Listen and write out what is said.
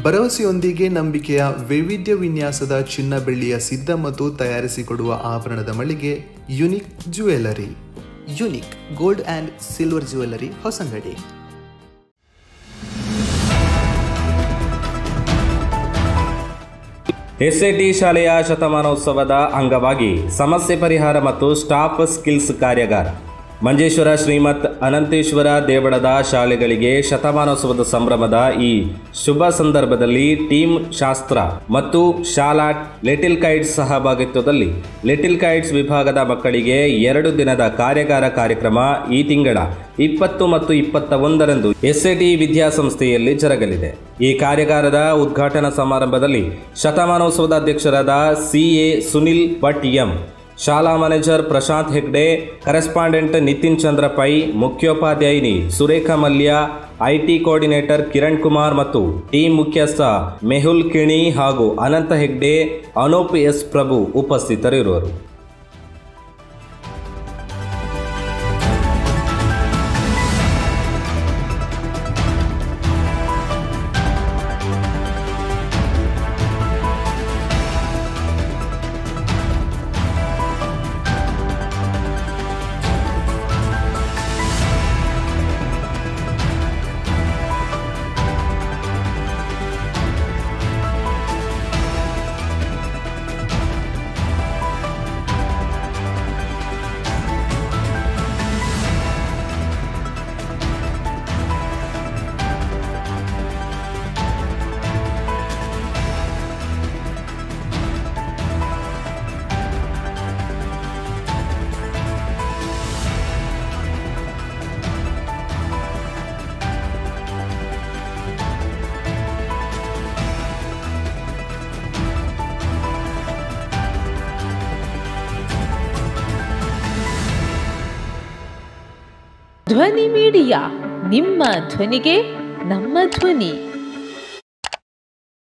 ಭರವಸೆಯೊಂದಿಗೆ ನಂಬಿಕೆಯ ವೈವಿಧ್ಯ ವಿನ್ಯಾಸದ ಚಿನ್ನ ಬೆಳ್ಳಿಯ ಸಿದ್ಧ ಮತ್ತು ತಯಾರಿಸಿಕೊಡುವ ಆಭರಣದ ಮಳಿಗೆ unique jewellery unique gold and silver jewellery Hosangadi SAT ಶಾಲೆಯ ಶತಮಾನೋತ್ಸವದ ಅಂಗವಾಗಿ ಸಮಸ್ಯೆ ಪರಿಹಾರ ಮತ್ತು ಸ್ಟಾಫ್ ಸ್ಕಿಲ್ಸ್ ಕಾರ್ಯಾಗಾರ ಮಂಜೇಶ್ವರ ಶ್ರೀಮತ್ ಅನಂತೇಶ್ವರ ದೇವಳದ ಶಾಲೆಗಳಿಗೆ ಶತಮಾನೋತ್ಸವದ ಸಂಭ್ರಮದ ಈ ಶುಭ ಸಂದರ್ಭದಲ್ಲಿ ಟೀಮ್ ಶಾಸ್ತ್ರ ಮತ್ತು ಶಾಲಾ ಲಿಟಿಲ್ ಕೈಟ್ಸ್ ಸಹಭಾಗಿತ್ವದಲ್ಲಿ ಲಿಟಿಲ್ ಕೈಟ್ಸ್ ವಿಭಾಗದ ಮಕ್ಕಳಿಗೆ ಎರಡು ದಿನದ ಕಾರ್ಯಾಗಾರ ಕಾರ್ಯಕ್ರಮ ಈ ತಿಂಗಳ ಇಪ್ಪತ್ತು ಮತ್ತು ಇಪ್ಪತ್ತ ಒಂದರಂದು ಎಸ್ಎಟಿ ವಿದ್ಯಾಸಂಸ್ಥೆಯಲ್ಲಿ ಜರಗಲಿದೆ ಈ ಕಾರ್ಯಾಗಾರದ ಉದ್ಘಾಟನಾ ಸಮಾರಂಭದಲ್ಲಿ ಶತಮಾನೋತ್ಸವದ ಅಧ್ಯಕ್ಷರಾದ ಸಿಎ ಸುನಿಲ್ ಭಟ್ ಎಂ ಶಾಲಾ ಮ್ಯಾನೇಜರ್ ಪ್ರಶಾಂತ್ ಹೆಗ್ಡೆ ಕರೆಸ್ಪಾಂಡೆಂಟ್ ನಿತಿನ್ ಚಂದ್ರ ಪೈ ಮುಖ್ಯೋಪಾಧ್ಯಾಯಿನಿ ಸುರೇಖಾ ಮಲ್ಯ ಐಟಿ ಕೋಆರ್ಡಿನೇಟರ್ ಕಿರಣ್ ಕುಮಾರ್ ಮತ್ತು ಟೀಮ್ ಮುಖ್ಯಸ್ಥ ಮೆಹುಲ್ ಕಿಣಿ ಹಾಗೂ ಅನಂತ ಹೆಗ್ಡೆ ಅನೂಪ್ ಎಸ್ ಪ್ರಭು ಉಪಸ್ಥಿತರಿರುವರು ಧ್ವನಿ ಮೀಡಿಯಾ ನಿಮ್ಮ ಧ್ವನಿಗೆ ನಮ್ಮ ಧ್ವನಿ